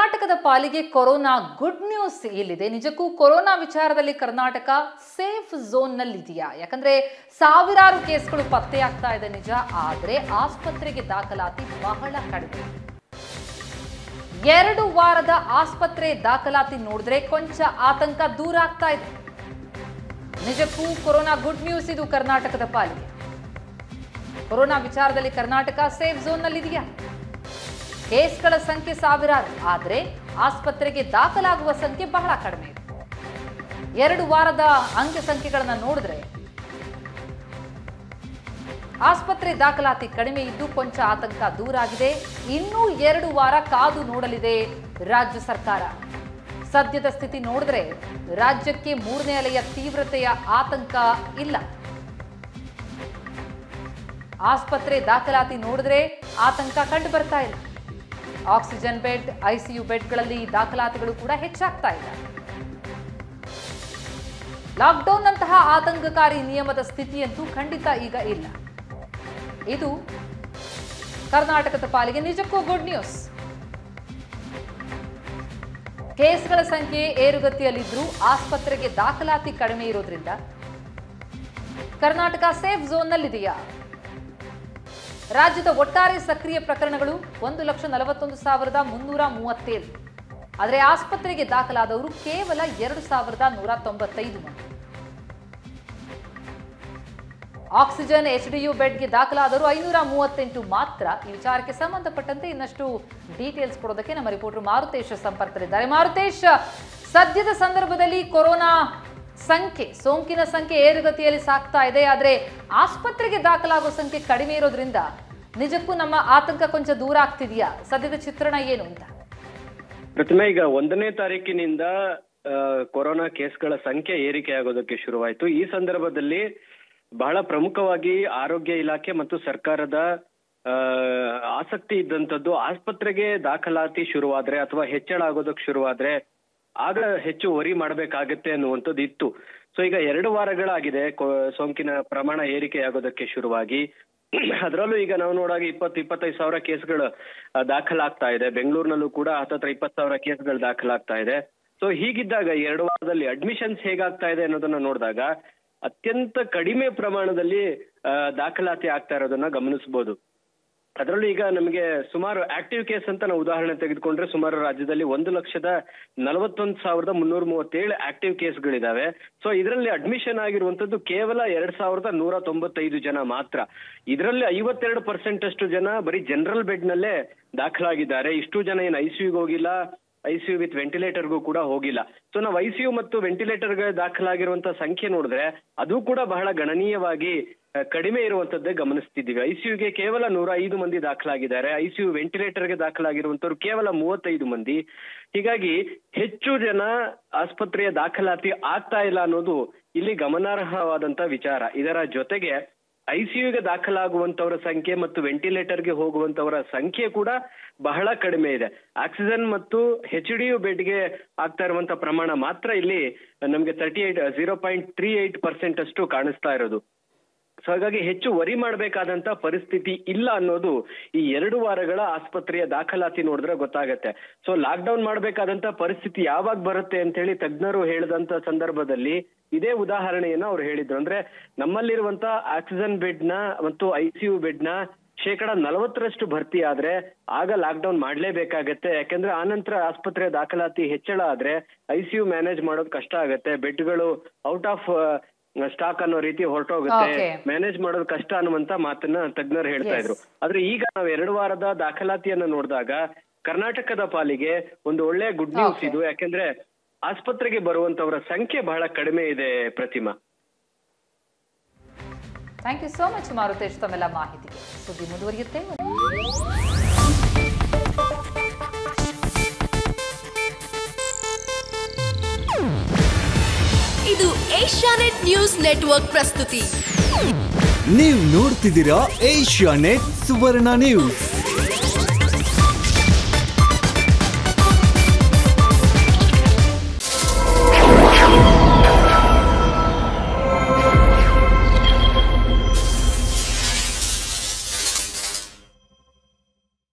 ಕರ್ನಾಟಕದ ಪಾಲಿಗೆ corona good news ಇಲ್ಲಿದೆ ನಿಜಕ್ಕೂ ಕೊರೋನಾ ವಿಚಾರದಲ್ಲಿ ಕರ್ನಾಟಕ ಸೇಫ್ ಝೋನ್ನಲ್ಲಿದೆಯಾ ಯಾಕಂದ್ರೆ ಸಾವಿರಾರು ಕೇಸ್ಗಳು ಪತ್ತೆಯಾಗ್ತಾ ಇದೆ ನಿಜ ಆದ್ರೆ ಆಸ್ಪತ್ರೆಗೆ ದಾಖಲಾತಿ ಬಹಳ ಕಡಿಮೆ ಎರಡು ವಾರದ ಆಸ್ಪತ್ರೆ ದಾಖಲಾತಿ ನೋಡಿದ್ರೆ ಕೊಂಚ ಆತಂಕ ದೂರ ಆಗ್ತಾ ಇದೆ ನಿಜಕ್ಕೂ ಕೊರೋನಾ ಗುಡ್ ನ್ಯೂಸ್ ಇದು ಕರ್ನಾಟಕದ ಪಾಲಿಗೆ ಕೊರೋನಾ ವಿಚಾರದಲ್ಲಿ ಕರ್ನಾಟಕ ಸೇಫ್ ಝೋನ್ನಲ್ಲಿದೆಯಾ ಕೇಸ್ಗಳ ಸಂಖ್ಯೆ ಸಾವಿರಾರು ಆದರೆ ಆಸ್ಪತ್ರೆಗೆ ದಾಖಲಾಗುವ ಸಂಖ್ಯೆ ಬಹಳ ಕಡಿಮೆ ಇದೆ ಎರಡು ವಾರದ ಅಂಕ ಸಂಖ್ಯೆಗಳನ್ನು ನೋಡಿದ್ರೆ ಆಸ್ಪತ್ರೆ ದಾಖಲಾತಿ ಕಡಿಮೆ ಇದ್ದು ಕೊಂಚ ಆತಂಕ ದೂರ ಆಗಿದೆ ಇನ್ನೂ ಎರಡು ವಾರ ಕಾದು ನೋಡಲಿದೆ ರಾಜ್ಯ ಸರ್ಕಾರ ಸದ್ಯದ ಸ್ಥಿತಿ ನೋಡಿದ್ರೆ ರಾಜ್ಯಕ್ಕೆ ಮೂರನೇ ಅಲೆಯ ತೀವ್ರತೆಯ ಆತಂಕ ಇಲ್ಲ ಆಸ್ಪತ್ರೆ ದಾಖಲಾತಿ ನೋಡಿದ್ರೆ ಆತಂಕ ಕಂಡು ಬರ್ತಾ ಇಲ್ಲ ಆಕ್ಸಿಜನ್ ಬೆಡ್ ಐಸಿಯು ಬೆಡ್ಗಳಲ್ಲಿ ದಾಖಲಾತಿಗಳು ಕೂಡ ಹೆಚ್ಚಾಗ್ತಾ ಇಲ್ಲ ಲಾಕ್ಡೌನ್ ನಂತಹ ಆತಂಕಕಾರಿ ನಿಯಮದ ಸ್ಥಿತಿಯಂತೂ ಖಂಡಿತ ಈಗ ಇಲ್ಲ ಇದು ಕರ್ನಾಟಕದ ಪಾಲಿಗೆ ನಿಜಕ್ಕೂ ಗುಡ್ ನ್ಯೂಸ್ ಕೇಸ್ಗಳ ಸಂಖ್ಯೆ ಏರುಗತಿಯಲ್ಲಿದ್ರೂ ಆಸ್ಪತ್ರೆಗೆ ದಾಖಲಾತಿ ಕಡಿಮೆ ಇರೋದ್ರಿಂದ ಕರ್ನಾಟಕ ಸೇಫ್ ಝೋನ್ನಲ್ಲಿದೆಯಾ ರಾಜ್ಯದ ಒಟ್ಟಾರೆ ಸಕ್ರಿಯ ಪ್ರಕರಣಗಳು ಒಂದು ಲಕ್ಷ ನಲವತ್ತೊಂದು ಸಾವಿರದ ಮುನ್ನೂರ ಮೂವತ್ತೇಳು ಆದರೆ ಆಸ್ಪತ್ರೆಗೆ ದಾಖಲಾದವರು ಕೇವಲ ಎರಡು ಸಾವಿರದ ನೂರ ತೊಂಬತ್ತೈದು ಮಂದಿ ಆಕ್ಸಿಜನ್ ಎಚ್ಡಿಯು ಬೆಡ್ಗೆ ದಾಖಲಾದವರು ಐನೂರ ಮೂವತ್ತೆಂಟು ಮಾತ್ರ ಈ ವಿಚಾರಕ್ಕೆ ಸಂಬಂಧಪಟ್ಟಂತೆ ಇನ್ನಷ್ಟು ಡೀಟೇಲ್ಸ್ ಕೊಡೋದಕ್ಕೆ ನಮ್ಮ ರಿಪೋರ್ಟರ್ ಮಾರುತೇಶ್ ಸಂಪರ್ಕದಲ್ಲಿದ್ದಾರೆ ಮಾರುತೇಶ್ ಸದ್ಯದ ಸಂದರ್ಭದಲ್ಲಿ ಕೊರೋನಾ ಸಂಖ್ಯೆ ಸೋಂಕಿನ ಸಂಖ್ಯೆ ಏರುಗತಿಯಲ್ಲಿ ಸಾಗ್ತಾ ಇದೆ ಆದರೆ ಆಸ್ಪತ್ರೆಗೆ ದಾಖಲಾಗುವ ಸಂಖ್ಯೆ ಕಡಿಮೆ ಇರೋದ್ರಿಂದ ನಿಜಕ್ಕೂ ನಮ್ಮ ಆತಂಕ ಕೊಂಚ ದೂರ ಆಗ್ತಿದೆಯಾ ಸದ್ಯದ ಚಿತ್ರಣ ಏನು ಅಂತ ಪ್ರತಿಮೆ ಈಗ ಒಂದನೇ ತಾರೀಕಿನಿಂದ ಆ, ಕೊರೋನಾ ಕೇಸ್ಗಳ ಸಂಖ್ಯೆ ಏರಿಕೆ ಆಗೋದಕ್ಕೆ ಶುರುವಾಯಿತು ಈ ಸಂದರ್ಭದಲ್ಲಿ ಬಹಳ ಪ್ರಮುಖವಾಗಿ ಆರೋಗ್ಯ ಇಲಾಖೆ ಮತ್ತು ಸರ್ಕಾರದ ಆ, ಆಸಕ್ತಿ ಇದ್ದಂಥದ್ದು ಆಸ್ಪತ್ರೆಗೆ ದಾಖಲಾತಿ ಶುರುವಾದ್ರೆ ಅಥವಾ ಹೆಚ್ಚಳ ಆಗೋದಕ್ಕೆ ಶುರುವಾದ್ರೆ ಆಗ ಹೆಚ್ಚು ವರಿ ಮಾಡಬೇಕಾಗತ್ತೆ ಅನ್ನುವಂಥದ್ದು ಇತ್ತು ಸೊ ಈಗ ಎರಡು ವಾರಗಳಾಗಿದೆ ಕೊ- ಸೋಂಕಿನ ಪ್ರಮಾಣ ಏರಿಕೆ ಆಗೋದಕ್ಕೆ ಶುರುವಾಗಿ ಅದರಲ್ಲೂ ಈಗ ನಾವು ನೋಡಾಗ ಇಪ್ಪತ್ತು ಇಪ್ಪತ್ತೈದು ಸಾವಿರ ಕೇಸ್ಗಳು ಆ, ದಾಖಲಾಗ್ತಾ ಇದೆ ಬೆಂಗಳೂರಿನಲ್ಲೂ ಕೂಡ ಹತ್ತತ್ರ ಇಪ್ಪತ್ತು ಸಾವಿರ ಕೇಸ್ಗಳು ದಾಖಲಾಗ್ತಾ ಇದೆ ಸೊ ಹೀಗಿದ್ದಾಗ ಎರಡು ವಾರದಲ್ಲಿ ಅಡ್ಮಿಷನ್ಸ್ ಹೇಗಾಗ್ತಾ ಇದೆ ಅನ್ನೋದನ್ನ ನೋಡಿದಾಗ ಅತ್ಯಂತ ಕಡಿಮೆ ಪ್ರಮಾಣದಲ್ಲಿ ಆ, ದಾಖಲಾತಿ ಆಗ್ತಾ ಇರೋದನ್ನ ಗಮನಿಸಬಹುದು ಅದರಲ್ಲೂ ಈಗ ನಮಗೆ ಸುಮಾರು ಆಕ್ಟಿವ್ ಕೇಸ್ ಅಂತ ನಾವು ಉದಾಹರಣೆ ತೆಗೆದುಕೊಂಡ್ರೆ ಸುಮಾರು ರಾಜ್ಯದಲ್ಲಿ ಒಂದು ಲಕ್ಷದ ನಲವತ್ತೊಂದು ಸಾವಿರದ ಮುನ್ನೂರ ಮೂವತ್ತೇಳು ಆಕ್ಟಿವ್ ಕೇಸ್ಗಳಿದಾವೆ ಸೊ ಇದರಲ್ಲಿ ಅಡ್ಮಿಷನ್ ಆಗಿರುವಂತದ್ದು ಕೇವಲ ಎರಡ್ ಸಾವಿರದ ನೂರ ತೊಂಬತ್ತೈದು ಜನ ಮಾತ್ರ ಇದರಲ್ಲಿ ಐವತ್ತೆರಡು ಪರ್ಸೆಂಟ್ ಅಷ್ಟು ಜನ ಬರೀ ಜನರಲ್ ಬೆಡ್ ನಲ್ಲೇ ದಾಖಲಾಗಿದ್ದಾರೆ ಇಷ್ಟು ಜನ ಏನು ಐಸಿಯುಗೆ ಹೋಗಿಲ್ಲ ಐಸಿಯು ವಿತ್ ವೆಂಟಿಲೇಟರ್ಗೂ ಕೂಡ ಹೋಗಿಲ್ಲ ಸೊ ನಾವು ಐಸಿಯು ಮತ್ತು ವೆಂಟಿಲೇಟರ್ ದಾಖಲಾಗಿರುವಂತ ಸಂಖ್ಯೆ ನೋಡಿದ್ರೆ ಅದು ಕೂಡ ಬಹಳ ಗಣನೀಯವಾಗಿ ಆ, ಕಡಿಮೆ ಇರುವಂತದ್ದೇ ಗಮನಿಸ್ತಿದ್ದೀವಿ ಐಸಿಯುಗೆ ಕೇವಲ ನೂರ ಐದು ಮಂದಿ ದಾಖಲಾಗಿದ್ದಾರೆ ಐಸಿಯು ವೆಂಟಿಲೇಟರ್ಗೆ ದಾಖಲಾಗಿರುವಂತವ್ರು ಕೇವಲ ಮೂವತ್ತೈದು ಮಂದಿ ಹೀಗಾಗಿ ಹೆಚ್ಚು ಜನ ಆಸ್ಪತ್ರೆಯ ದಾಖಲಾತಿ ಆಗ್ತಾ ಇಲ್ಲ ಅನ್ನೋದು ಇಲ್ಲಿ ಗಮನಾರ್ಹವಾದಂತ ವಿಚಾರ ಇದರ ಜೊತೆಗೆ ಐಸಿಯುಗೆ ದಾಖಲಾಗುವಂತವರ ಸಂಖ್ಯೆ ಮತ್ತು ವೆಂಟಿಲೇಟರ್ಗೆ ಹೋಗುವಂತವರ ಸಂಖ್ಯೆ ಕೂಡ ಬಹಳ ಕಡಿಮೆ ಇದೆ ಆಕ್ಸಿಜನ್ ಮತ್ತು ಹೆಚ್ ಡಿ ಯು ಬೆಡ್ಗೆ ಆಗ್ತಾ ಇರುವಂತ ಪ್ರಮಾಣ ಮಾತ್ರ ಇಲ್ಲಿ ನಮಗೆ thirty eight zero point three eight percent ಅಷ್ಟು ಕಾಣಿಸ್ತಾ ಇರೋದು ಸೊ ಹಾಗಾಗಿ ಹೆಚ್ಚು ವರಿ ಮಾಡಬೇಕಾದಂತ ಪರಿಸ್ಥಿತಿ ಇಲ್ಲ ಅನ್ನೋದು ಈ ಎರಡು ವಾರಗಳ ಆಸ್ಪತ್ರೆಯ ದಾಖಲಾತಿ ನೋಡಿದ್ರೆ ಗೊತ್ತಾಗತ್ತೆ ಸೊ ಲಾಕ್ ಡೌನ್ ಮಾಡಬೇಕಾದಂತ ಪರಿಸ್ಥಿತಿ ಯಾವಾಗ ಬರುತ್ತೆ ಅಂತ ಹೇಳಿ ತಜ್ಞರು ಹೇಳಿದಂತ ಸಂದರ್ಭದಲ್ಲಿ ಇದೇ ಉದಾಹರಣೆಯನ್ನ ಅವ್ರು ಹೇಳಿದ್ರು ಅಂದ್ರೆ ನಮ್ಮಲ್ಲಿರುವಂತ ಆಕ್ಸಿಜನ್ ಬೆಡ್ ನ ಮತ್ತು ಐಸಿಯು ಬೆಡ್ ನ ಶೇಕಡ ನಲವತ್ತರಷ್ಟು ಭರ್ತಿ ಆದ್ರೆ ಆಗ ಲಾಕ್ ಡೌನ್ ಮಾಡ್ಲೇಬೇಕಾಗತ್ತೆ ಯಾಕಂದ್ರೆ ಆನಂತರ ಆಸ್ಪತ್ರೆ ದಾಖಲಾತಿ ಹೆಚ್ಚಳ ಆದ್ರೆ ಐಸಿಯು ಮ್ಯಾನೇಜ್ ಮಾಡೋದು ಕಷ್ಟ ಆಗತ್ತೆ ಬೆಡ್ಗಳು ಔಟ್ ಆಫ್ ಸ್ಟಾಕ್ ಅನ್ನೋ ರೀತಿ ಹೊರಟೋಗುತ್ತೆ Okay. ಮ್ಯಾನೇಜ್ ಮಾಡೋದು ಕಷ್ಟ ಅನ್ನುವಂತ ಮಾತನ್ನ ತಜ್ಞರು ಹೇಳ್ತಾ ಇದ್ರು Yes. ಆದ್ರೆ ಈಗ ನಾವು ಎರಡು ವಾರದ ದಾಖಲಾತಿಯನ್ನ ನೋಡಿದಾಗ ಕರ್ನಾಟಕದ ಪಾಲಿಗೆ ಒಂದು ಒಳ್ಳೆ ಗುಡ್ ನ್ಯೂಸ್ Okay. ಇದು ಯಾಕಂದ್ರೆ ಆಸ್ಪತ್ರೆಗೆ ಬರುವಂತವರ ಸಂಖ್ಯೆ ಬಹಳ ಕಡಿಮೆ ಇದೆ Pratima thank you so much Maruthesh ತಮ್ಮೆಲ್ಲ ಮಾಹಿತಿಗೆ ಸುದ್ದಿ ಮುಂದುವರಿಯುತ್ತೆ ಇದು ಏಷ್ಯಾನೆಟ್ ನ್ಯೂಸ್ ನೆಟ್ವರ್ಕ್ ಪ್ರಸ್ತುತಿ ನೀವು ನೋಡ್ತಿದ್ದೀರಾ ಏಷ್ಯಾ ನೆಟ್ ಸುವರ್ಣ ನ್ಯೂಸ್